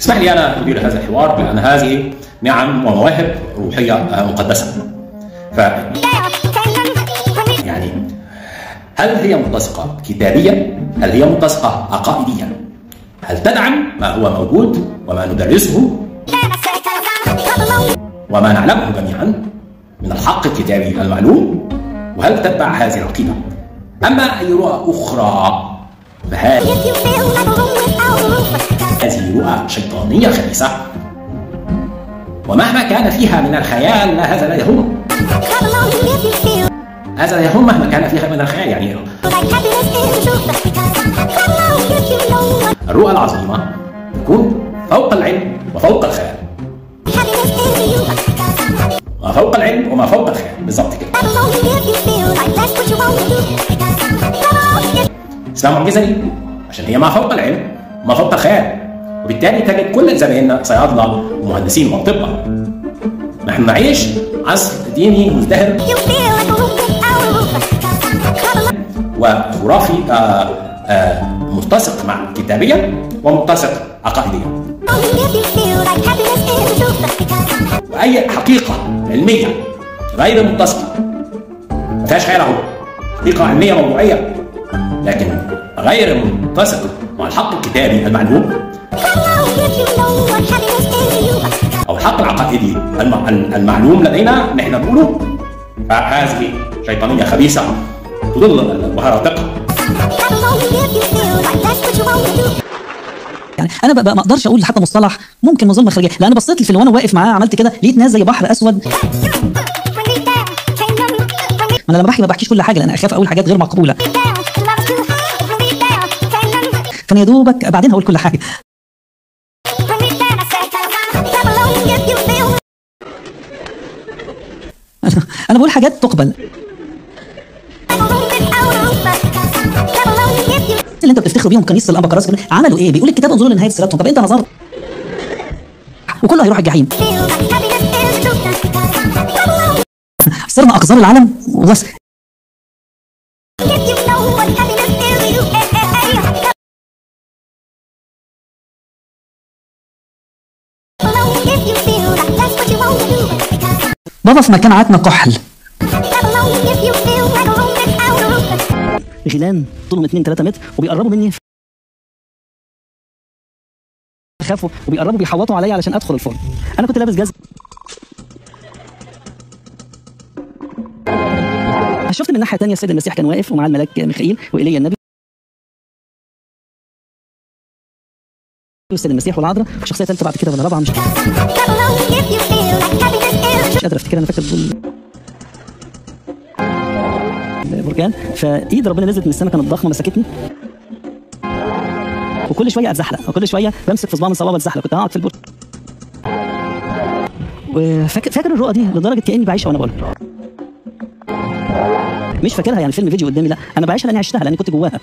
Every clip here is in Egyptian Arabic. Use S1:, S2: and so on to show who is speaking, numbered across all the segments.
S1: اسمح لي انا ادير هذا الحوار لان هذه نعم ومواهب روحيه مقدسه ف يعني هل هي ملتصقه كتابيا؟ هل هي ملتصقه عقائديا؟ هل تدعم ما هو موجود وما ندرسه وما نعلمه جميعا من الحق الكتابي المعلوم وهل تتبع هذه العقيده؟ اما اي رؤى اخرى فهذه هذه رؤى شيطانيه خبيثه ومهما كان فيها من الخيال لا هذا لا يهم هذا لا يهم مهما كان فيها من الخيال يعني الرؤى العظيمه تكون فوق العلم وفوق الخيال ما فوق العلم وما فوق الخيال بالضبط كده اسمها معجزه ليه؟ عشان هي ما فوق العلم وما فوق الخيال وبالتالي تجد كل زمايلنا صيادله ومهندسين واطباء نحن نعيش عصر ديني مزدهر وخرافي آه آه متسق مع كتابيا ومتسق عقائديا واي حقيقه علميه غير متسقه ما فيهاش خيال اهو حقيقه علميه موضوعيه لكن غير متسقه مع الحق الكتابي المعلوم او الحق العقائدي المعلوم لدينا نحن نقوله فهذه شيطانيه خبيثه تضل الوهرطقه
S2: يعني انا بقى ما اقدرش اقول حتى مصطلح ممكن مظلمه خارجيه لان بصيت لي في وانا واقف معاه عملت كده لقيت ناس زي بحر اسود انا لما بحكي ما بحكيش كل حاجه لان اخاف اقول حاجات غير مقبوله فانا يا دوبك بعدين هقول كل حاجه انا بقول حاجات تقبل اللي انت بتفتخروا بيهم كنيسه الانبا كراس عملوا ايه بيقول الكتاب انظروا لنهايه سيرتهم طب انت نظرت وكله هيروح الجحيم صرنا اقذار العالم وبس بابا في مكان عتمة كحل غيلان طولهم 2 3 متر وبيقربوا مني خافوا وبيقربوا بيحوطوا عليا علشان ادخل الفرن انا كنت لابس جزم شفت من الناحيه الثانيه السيد المسيح كان واقف ومعاه الملاك ميخائيل وايليا النبي والسيد المسيح والعذراء وشخصيه ثالثه بعد كده ولا رابعه مش مش قادر افتكر انا فاكر بركان فايد ربنا نزلت من السماء كانت ضخمه مسكتني وكل شويه اتزحلق وكل شويه بمسك في صباع من صوابع اتزحلق كنت هقعد في البرج وفاكر فاكر الرؤى دي لدرجه كاني بعيشها وانا بقولها مش فاكرها يعني فيلم فيديو قدامي لا انا بعيشها لاني عشتها لاني كنت جواها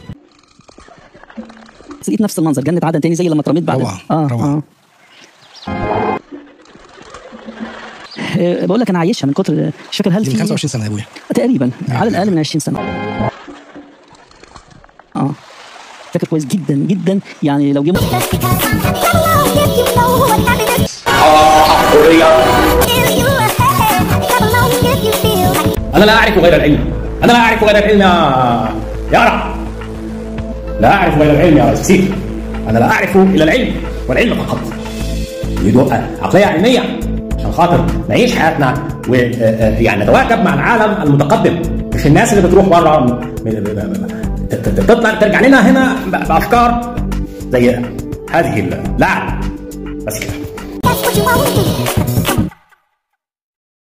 S2: لقيت نفس المنظر جنة عدن تاني زي لما اترميت بعد
S3: روعة،
S2: اه
S3: روعة.
S2: اه بقول لك انا عايشها من كتر مش فاكر هل
S3: دي من
S2: في
S3: 25 سنه يا ابويا
S2: تقريبا على الاقل من 20 سنه اه فاكر كويس جدا جدا يعني لو جه
S1: انا لا اعرف غير العلم انا لا اعرف غير العلم يا يا أرى. لا اعرف غير العلم يا سيدي انا لا اعرف الا العلم والعلم فقط نريد عقليه علميه عشان خاطر نعيش حياتنا ويعني نتواكب مع العالم المتقدم مش الناس اللي بتروح بره تطلع ترجع لنا هنا بافكار زي هذه اللعب بس كده
S4: That's what you want to do.